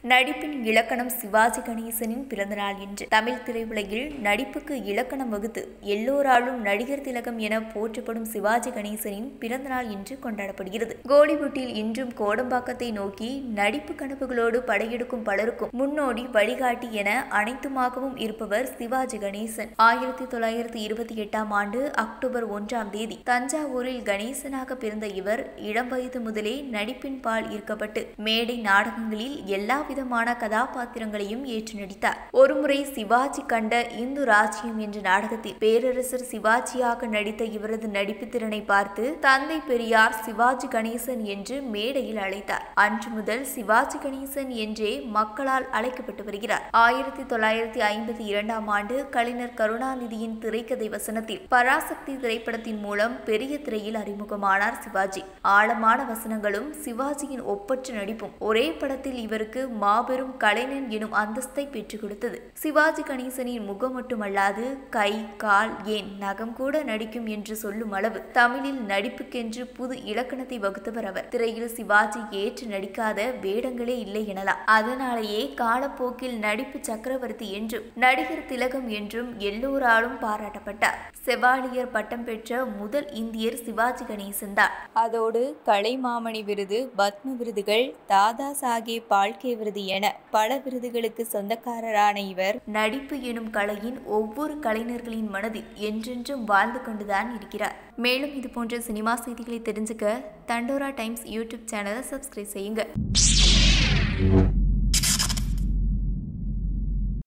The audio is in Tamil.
நடிப்பின் இலக்கணம் சிவாஜி கணேசனின் பிறந்தநாள் என்று தமிழ் திரையுலகில் நடிப்புக்கு இலக்கணம் வகுத்து எல்லோராலும் நடிகர் திலகம் என போற்றப்படும் சிவாஜி கணேசனின் பிறந்தநாள் இன்று கொண்டாடப்படுகிறது கோலிவுட்டில் இன்றும் கோடம்பாக்கத்தை நோக்கி நடிப்பு கனவுகளோடு படையெடுக்கும் பலருக்கும் முன்னோடி வழிகாட்டி என அனைத்துமாகவும் இருப்பவர் சிவாஜி கணேசன் ஆயிரத்தி தொள்ளாயிரத்தி இருபத்தி எட்டாம் ஆண்டு அக்டோபர் ஒன்றாம் தேதி தஞ்சாவூரில் கணேசனாக பிறந்த இவர் இளம் வயது முதலே நடிப்பின் பால் ஈர்க்கப்பட்டு மேடை நாடகங்களில் எல்லா விதமான கதாபாத்திரங்களையும் ஏற்று நடித்தார் ஒருமுறை சிவாஜி கண்ட இந்து ராஜ்யம் என்ற நாடகத்தில் பேரரசர் சிவாஜியாக நடித்த இவரது நடிப்பு திறனை பார்த்து தந்தை பெரியார் சிவாஜி கணேசன் என்று மேடையில் அழைத்தார் அன்று முதல் சிவாஜி கணேசன் என்றே மக்களால் அழைக்கப்பட்டு வருகிறார் ஆயிரத்தி தொள்ளாயிரத்தி ஐம்பத்தி இரண்டாம் ஆண்டு கலைஞர் கருணாநிதியின் திரைக்கதை வசனத்தில் பராசக்தி திரைப்படத்தின் மூலம் பெரிய திரையில் அறிமுகமானார் சிவாஜி ஆழமான வசனங்களும் சிவாஜியின் ஒப்பற்ற நடிப்பும் ஒரே படத்தில் இவருக்கு மாபெரும் கலைஞன் எனும் அந்தஸ்தை பெற்றுக் கொடுத்தது சிவாஜி கணேசனின் முகம் மட்டுமல்லாது கை கால் ஏன் நகம் கூட நடிக்கும் என்று சொல்லும் அளவு தமிழில் நடிப்புக்கென்று புது இலக்கணத்தை வகுத்தவர் அவர் திரையில் சிவாஜி ஏற்று நடிக்காத வேடங்களே இல்லை எனலாம் அதனாலேயே காலப்போக்கில் நடிப்பு சக்கரவர்த்தி என்றும் நடிகர் திலகம் என்றும் எல்லோராலும் பாராட்டப்பட்டார் செவாலியர் பட்டம் பெற்ற முதல் இந்தியர் சிவாஜி கணேசன் தான் அதோடு கலைமாமணி விருது பத்ம விருதுகள் தாதா சாஹேப் பால்கே விருது என பல விருதுகளுக்கு சொந்தக்காரரான இவர் நடிப்பு எனும் கலையின் ஒவ்வொரு கலைஞர்களின் மனதில் என்றென்றும் வாழ்ந்து கொண்டுதான் இருக்கிறார் மேலும் இது போன்ற சினிமா செய்திகளை தெரிஞ்சுக்க தண்டோரா டைம்ஸ் யூடியூப் சேனலை சப்ஸ்கிரைப் செய்யுங்க